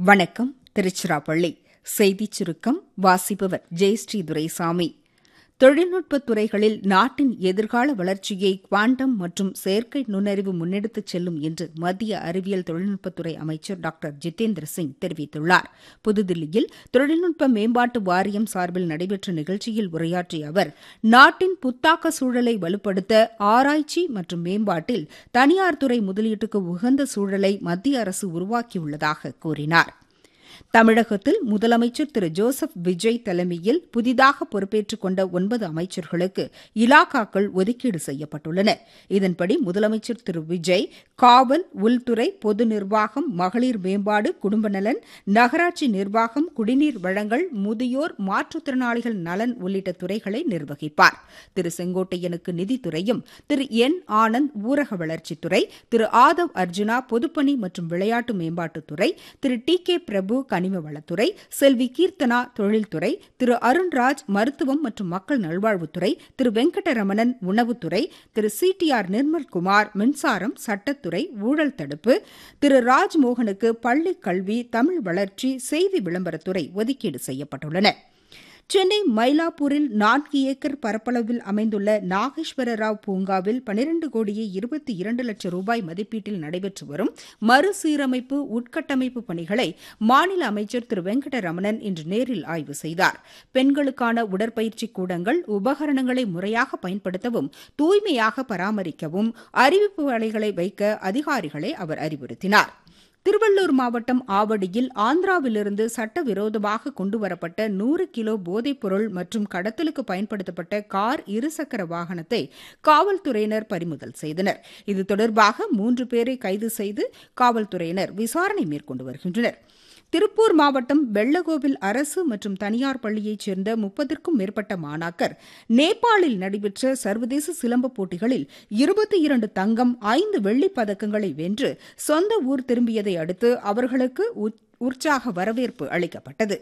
வணக்கம் திருச்சிராப்பள்ளி செய்திச் சுருக்கம் வாசிப்பவர் ஜெயஸ்ரீ துரைசாமி தொழில்நுட்பத் துறைகளில் நாட்டின் எதிர்கால வளர்ச்சியை குவாண்டம் மற்றும் செயற்கை நுண்ணறிவு முன்னெடுத்துச் செல்லும் என்று மத்திய அறிவியல் தொழில்நுட்பத்துறை அமைச்சர் டாக்டர் ஜிதேந்திர சிங் தெரிவித்துள்ளார் புதுதில்லியில் தொழில்நுட்ப மேம்பாட்டு வாரியம் சார்பில் நடைபெற்ற நிகழ்ச்சியில் உரையாற்றிய அவர் நாட்டின் புத்தாக்க சூழலை வலுப்படுத்த ஆராய்ச்சி மற்றும் மேம்பாட்டில் தனியார் துறை முதலீட்டுக்கு உகந்த சூழலை மத்திய அரசு உருவாக்கியுள்ளதாக கூறினார் தமிழகத்தில் முதலமைச்சர் திரு ஜோசப் விஜய் தலைமையில் புதிதாக பொறுப்பேற்றுக் கொண்ட ஒன்பது அமைச்சர்களுக்கு இலாக்காக்கள் ஒதுக்கீடு செய்யப்பட்டுள்ளன இதன்படி முதலமைச்சர் திரு விஜய் காவல் உள்துறை பொது நிர்வாகம் மகளிர் மேம்பாடு குடும்ப நலன் நகராட்சி நிர்வாகம் குடிநீர் வழங்கல் முதியோர் மாற்றுத்திறனாளிகள் நலன் உள்ளிட்ட துறைகளை நிர்வகிப்பார் திரு செங்கோட்டையனுக்கு நிதித்துறையும் திரு என் ஆனந்த் ஊரக வளர்ச்சித்துறை திரு ஆதவ் அர்ஜுனா பொதுப்பணி மற்றும் விளையாட்டு மேம்பாட்டுத்துறை திரு டி கே பிரபு கனிம வளத்துறை செல்வி கீர்த்தனா தொழில்துறை திரு அருண்ராஜ் மருத்துவம் மற்றும் மக்கள் நல்வாழ்வுத்துறை திரு வெங்கடரமணன் உணவுத்துறை திரு சி டி ஆர் நிர்மல்குமார் மின்சாரம் சட்டத்துறை ஊழல் தடுப்பு திரு ராஜ்மோகனுக்கு பள்ளிக் கல்வி தமிழ் வளர்ச்சி செய்தி விளம்பரத்துறை ஒதுக்கீடு செய்யப்பட்டுள்ளன சென்னை மயிலாப்பூரில் நான்கு ஏக்கர் பரப்பளவில் அமைந்துள்ள நாகேஸ்வர ராவ் பூங்காவில் பனிரண்டு கோடியே இருபத்தி இரண்டு லட்சம் ரூபாய் மதிப்பீட்டில் நடைபெற்று வரும் மறுசீரமைப்பு உட்கட்டமைப்பு பணிகளை மாநில அமைச்சர் திரு வெங்கடரமணன் இன்று நேரில் ஆய்வு செய்தார் பெண்களுக்கான உடற்பயிற்சி கூடங்கள் உபகரணங்களை முறையாக பயன்படுத்தவும் தூய்மையாக பராமரிக்கவும் அறிவிப்பு வலைகளை வைக்க அதிகாரிகளை அவர் அறிவுறுத்தினார் திருவள்ளூர் மாவட்டம் ஆவடியில் ஆந்திராவிலிருந்து சட்டவிரோதமாக கொண்டுவரப்பட்ட நூறு கிலோ போதைப்பொருள் மற்றும் கடத்தலுக்கு பயன்படுத்தப்பட்ட கார் இருசக்கர வாகனத்தை காவல்துறையினர் பறிமுதல் செய்தனர் இது தொடர்பாக மூன்று பேரை கைது செய்து காவல்துறையினர் விசாரணை மேற்கொண்டு வருகின்றனர் திருப்பூர் மாவட்டம் வெள்ளகோவில் அரசு மற்றும் தனியார் பள்ளியைச் சேர்ந்த முப்பதற்கும் மேற்பட்ட மாணாக்கர் நேபாளில் நடைபெற்ற சர்வதேச சிலம்ப போட்டிகளில் இருபத்தி இரண்டு தங்கம் ஐந்து வெள்ளிப் பதக்கங்களை வென்று சொந்த ஊர் திரும்பியதை அடுத்து அவர்களுக்கு உற்சாக வரவேற்பு அளிக்கப்பட்டது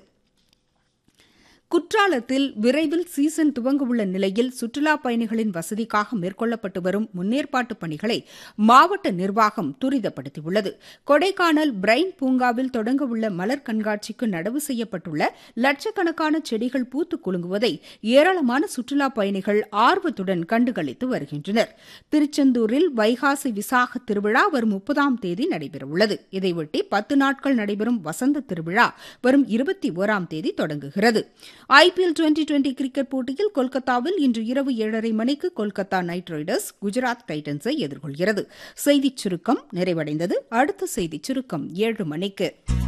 குற்றாலத்தில் விரைவில் சீசன் துவங்கவுள்ள நிலையில் சுற்றுலாப் பயணிகளின் வசதிக்காக மேற்கொள்ளப்பட்டு வரும் முன்னேற்பாட்டு பணிகளை மாவட்ட நிர்வாகம் துரிதப்படுத்தியுள்ளது கொடைக்கானல் பிரைன் பூங்காவில் தொடங்கவுள்ள மலர் கண்காட்சிக்கு நடவு செய்யப்பட்டுள்ள லட்சக்கணக்கான செடிகள் பூத்து குலுங்குவதை ஏராளமான சுற்றுலாப் பயணிகள் ஆர்வத்துடன் கண்டுகளித்து வருகின்றனர் திருச்செந்தூரில் வைகாசி விசாக திருவிழா வரும் முப்பதாம் தேதி நடைபெறவுள்ளது இதையொட்டி பத்து நாட்கள் நடைபெறும் வசந்த திருவிழா வரும் இருபத்தி ஓராம் தேதி தொடங்குகிறது ஐபிஎல் டுவெண்டி டுவெண்டி கிரிக்கெட் போட்டியில் கொல்கத்தாவில் இன்று இரவு ஏழரை மணிக்கு கொல்கத்தா நைட் ரைடர்ஸ் குஜராத் டைட்டன்ஸை எதிர்கொள்கிறது செய்திச் சுருக்கம் நிறைவடைந்தது அடுத்த செய்திச் சுருக்கம் ஏழு மணிக்கு